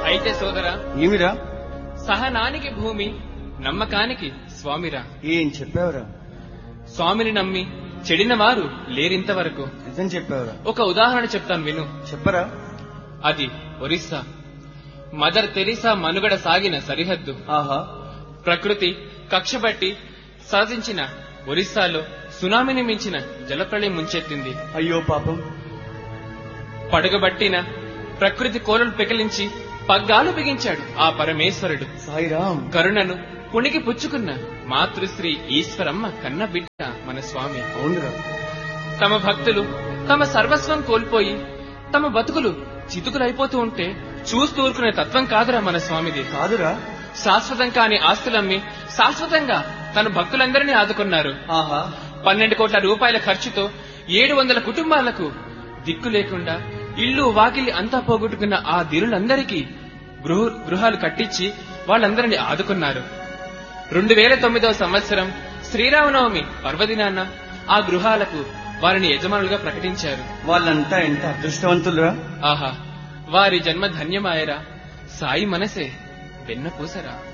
అయితే సోదరా ఏమిరా సహనానికి భూమి నమ్మకానికి స్వామిరా ఏం చెప్పావురా స్వామిని నమ్మి చెడిన వారు లేరింతవరకు నిజం చెప్పావురా ఒక ఉదాహరణ చెప్తాను విను చెప్పరా అది ఒరిస్సా మదర్ తెరీసా మనుగడ సాగిన సరిహద్దు ఆహా ప్రకృతి కక్షబట్టి సాధించిన ఒరిస్సాలో సునామీని మించిన జలప్రళయం ముంచెత్తింది అయ్యో పాపం పడగబట్టిన ప్రకృతి కోరలు పెకిలించి పగ్గాలు బిగించాడు ఆ పరమేశ్వరుడు సాయిరామ్ కరుణను పుణికి పుచ్చుకున్న మాతృశ్రీ ఈశ్వరమ్మ కన్న బిడ్డ మన స్వామి అవునురా తమ భక్తులు తమ సర్వస్వం కోల్పోయి తమ బతుకులు చితుకులైపోతూ ఉంటే చూస్తూ ఊరుకునే తత్వం కాదురా మన స్వామిది కాదురా శాశ్వతం కాని ఆస్తులమ్మి శాశ్వతంగా తన భక్తులందరినీ ఆదుకున్నారు ఆహా పన్నెండు కోట్ల రూపాయల ఖర్చుతో ఏడు వందల కుటుంబాలకు దిక్కు లేకుండా ఇల్లు వాకిలి అంతా పోగొట్టుకున్న ఆ దిరులందరికీ గృహ గృహాలు కట్టించి వాళ్ళందరినీ ఆదుకున్నారు రెండు వేల తొమ్మిదవ సంవత్సరం శ్రీరామనవమి పర్వదినాన ఆ గృహాలకు వారిని యజమానులుగా ప్రకటించారు వాళ్ళంతా ఎంత అదృష్టవంతులురా ఆహా వారి జన్మ ధన్యమాయరా సాయి మనసే వెన్నపూసరా